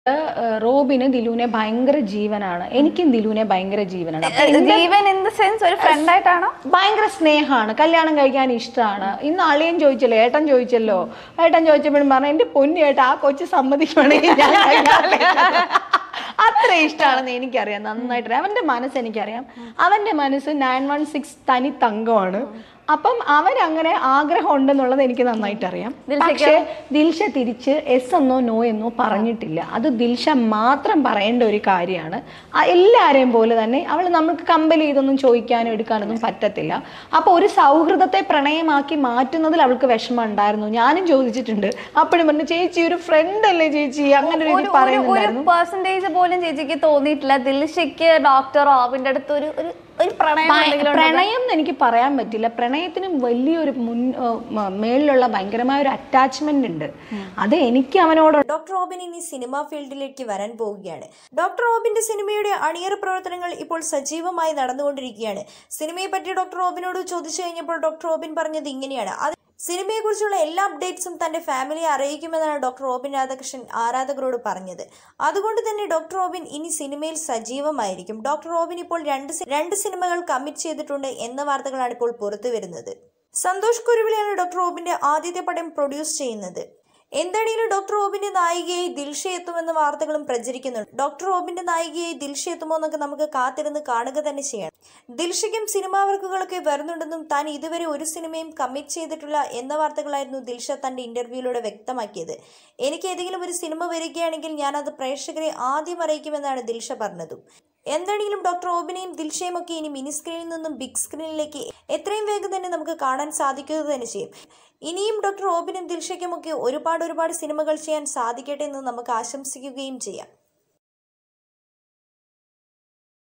ഏഹ് റോബിന് ദിലുവിനെ ഭയങ്കര ജീവനാണ് എനിക്കും ദിലുവിനെ ഭയങ്കര ജീവനാണ് അപ്പൊ ജീവൻ ഇൻ ദ സെൻസ് ഒരു ഫ്രണ്ട് ആയിട്ടാണോ ഭയങ്കര സ്നേഹമാണ് കല്യാണം കഴിക്കാൻ ഇഷ്ടമാണ് ഇന്ന് അളിയൻ ചോദിച്ചല്ലോ ഏട്ടൻ ചോദിച്ചല്ലോ ഏട്ടൻ ചോദിച്ചപ്പോഴും പറഞ്ഞു എന്റെ പൊന്നു ഏട്ടാ ആ കൊച്ചു സമ്മതിക്കുവാണെങ്കിൽ ഞാൻ കല്യാണം കഴിക്കാം." അത്ര ഇഷ്ടമാണെന്ന് എനിക്കറിയാം നന്നായിട്ട് അവന്റെ മനസ്സ് എനിക്കറിയാം അവന്റെ മനസ്സ് നയൻ വൺ സിക്സ് തനി തങ്കമാണ് അപ്പം അവൻ അങ്ങനെ ആഗ്രഹം ഉണ്ടെന്നുള്ളത് എനിക്ക് നന്നായിട്ട് അറിയാം പക്ഷേ ദിൽഷ തിരിച്ച് എസ് എന്നോ നോ എന്നോ പറഞ്ഞിട്ടില്ല അത് ദിൽഷ മാത്രം പറയേണ്ട ഒരു കാര്യമാണ് ആ എല്ലാവരെയും പോലെ തന്നെ അവൾ നമുക്ക് കമ്പൽ ചെയ്തൊന്നും ചോദിക്കാനോ എടുക്കാനൊന്നും പറ്റത്തില്ല അപ്പോൾ ഒരു സൗഹൃദത്തെ പ്രണയമാക്കി മാറ്റുന്നതിൽ അവൾക്ക് വിഷമം ഉണ്ടായിരുന്നു ഞാനും ചോദിച്ചിട്ടുണ്ട് അപ്പോഴും പറഞ്ഞു ചേച്ചി ഒരു ഫ്രണ്ട് അല്ലേ ചേച്ചി അങ്ങനെ ഒരു ഇത് ഒരു പറയുന്നുണ്ടായിരുന്നു പെർസെന്റേജ് പോലും ചേച്ചിക്ക് തോന്നിയിട്ടില്ല ദിൽഷയ്ക്ക് ഡോക്ടർ റോബിന്റെ അടുത്ത് ഒരു ഒരു ഒരു പ്രണയം ഭയ- എന്തെങ്കിലും ഉണ്ടോ? പ്രണയം എന്ന് എനിക്ക് പറയാൻ പറ്റില്ല പ്രണയത്തിനും വലിയൊരു മുൻ ഏഹ് മ- മേളിലുള്ള ഭയങ്കരമായ ഒരു അറ്റാച്ച്മെന്റ് ഉണ്ട് അത് എനിക്ക് അവനോട് ഡോക്ടർ റോബിൻ ഇനി സിനിമാ ഫീൽഡിലേക്ക് വരാൻ പോവുകയാണ് ഡോക്ടർ റോബിന്റെ സിനിമയുടെ അണിയറ പ്രവർത്തനങ്ങൾ ഇപ്പോൾ സജീവമായി നടന്നുകൊണ്ടിരിക്കുകയാണ് സിനിമയെ പറ്റി ഡോക്ടർ റോബിനോട് ചോദിച്ചു കഴിഞ്ഞപ്പോൾ ഡോക്ടർ റോബിൻ പറഞ്ഞത് ഇങ്ങനെയാണ് അത് സിനിമയെക്കുറിച്ചുള്ള എല്ലാ അപ്ഡേറ്റ്സും തന്റെ ഫാമിലിയെ അറിയിക്കുമെന്നാണ് ഡോക്ടർ റോബിൻ രാധാകൃഷ്ണൻ ആരാധകരോട് പറഞ്ഞത് അതുകൊണ്ട് തന്നെ ഡോക്ടർ റോബിൻ ഇനി സിനിമയിൽ സജീവമായിരിക്കും ഡോക്ടർ റോബിൻ ഇപ്പോൾ രണ്ട് സി- രണ്ട് സിനിമകൾ കമ്മിറ്റ് ചെയ്തിട്ടുണ്ട് എന്ന വാർത്തകളാണ് ഇപ്പോൾ പുറത്തു വരുന്നത് സന്തോഷ് കുരുവിളിയാണ് ഡോക്ടർ റോബിന്റെ ആദ്യത്തെ പടം പ്രൊഡ്യൂസ് ചെയ്യുന്നത് എന്താണെങ്കിലും ഡോക്ടർ റോബിന്റെ നായികയായി ദിൽഷ എത്തുമെന്ന വാർത്തകളും പ്രചരിക്കുന്നുണ്ട് ഡോക്ടർ റോബിന്റെ നായികയായി ദിൽഷ എത്തുമോ എന്നൊക്കെ നമുക്ക് കാത്തിരുന്ന് കാണുക തന്നെ ചെയ്യണം ദിൽഷയ്ക്കും സിനിമാ വർക്കുകളൊക്കെ വരുന്നുണ്ടെന്നും താൻ ഇതുവരെ ഒരു സിനിമയും കമ്മിറ്റ് ചെയ്തിട്ടില്ല എന്ന വാർത്തകളായിരുന്നു ദിൽഷ തന്റെ ഇന്റർവ്യൂയിലൂടെ വ്യക്തമാക്കിയത് എനിക്ക് ഏതെങ്കിലും ഒരു സിനിമ വരികയാണെങ്കിൽ ഞാൻ അത് പ്രേക്ഷകരെ ആദ്യം അറിയിക്കുമെന്നാണ് ദിൽഷ പറഞ്ഞതും എന്താണെങ്കിലും ഡോക്ടർ റോബിനെയും ദിൽഷയും ഒക്കെ ഇനി മിനി സ്ക്രീനിൽ നിന്നും ബിഗ് സ്ക്രീനിലേക്ക് എത്രയും വേഗം തന്നെ നമുക്ക് കാണാൻ സാധിക്കുക തന്നെ ചെയ്യും ഇനിയും ഡോക്ടർ റോബിനും ദിൽഷയ്ക്കും ഒക്കെ ഒരുപാട് ഒരുപാട് സിനിമകൾ ചെയ്യാൻ സാധിക്കട്ടെ എന്ന് നമുക്ക് ആശംസിക്കുകയും ചെയ്യാം